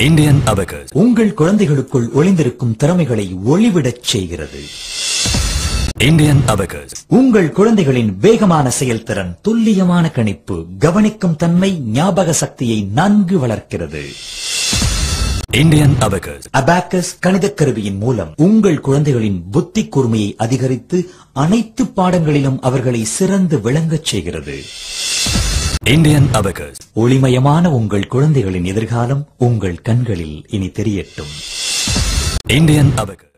Indian Abacus. உங்கள் குழந்தைகளுக்குள் ஒளிந்திருக்கும் திறமைகளை ஒளிவிடச் செய்கிறது Indian Abacus. உங்கள் குழந்தைகளின் வேகமான செயல்திறன் துல்லியமான கணிப்பு கவனிக்கும் தன்மை ஞாபக சக்தியை நன்கு வளர்க்கிறது Indian Abacus. அபாக்கஸ் கணிதக் கருவியின் மூலம் உங்கள் குழந்தைகளின் புத்தி கூர்மையை அதிகரித்து அனைத்து பாடங்களிலும் அவர்களை சிறந்து விளங்கச் செய்கிறது Indian Abacus. ஒளிமயமான உங்கள் குழந்தைகளின் எதிர்காலம் உங்கள் கண்களில் இனி தெரியட்டும் Indian Abacus.